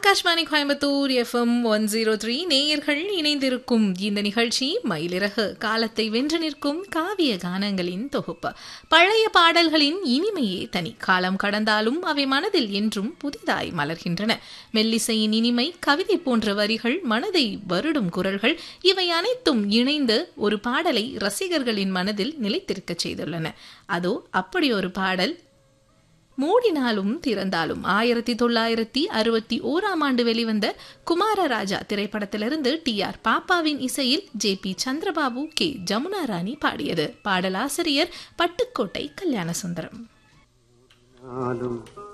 Akashvani Coimbatore F M one zero three நேயர்கள் இணைந்திருக்கும் இந்த நிகழ்ச்சி மயிலிறகு காலத்தை வென்று நிற்கும் காவிய கானங்களின் தொகுப்பு பழைய பாடல்களின் இனிமையே தனி காலம் கடந்தாலும் அவை மனதில் என்றும் புதிதாய் மலர்கின்றன மெல்லிசையின் இனிமை கவிதை போன்ற வரிகள் மனதை வருடும் குரல்கள் இவை அனைத்தும் இணைந்து ஒரு பாடலை ரசிகர்களின் மனதில் நிலைத்திருக்கச் செய்துள்ளன அதோ அப்படி ஒரு பாடல் மூடினாலும் திறந்தாலும் ஆயிரத்தி தொள்ளாயிரத்தி அறுபத்தி ஓராம் ஆண்டு வெளிவந்த குமாரராஜா திரைப்படத்திலிருந்து டி ஆர் பாப்பாவின் இசையில் J P Chandrababu K Jamuna Rani பாடியது பாடலாசிரியர் பட்டுக்கோட்டை கல்யாணசுந்தரம் நாளும்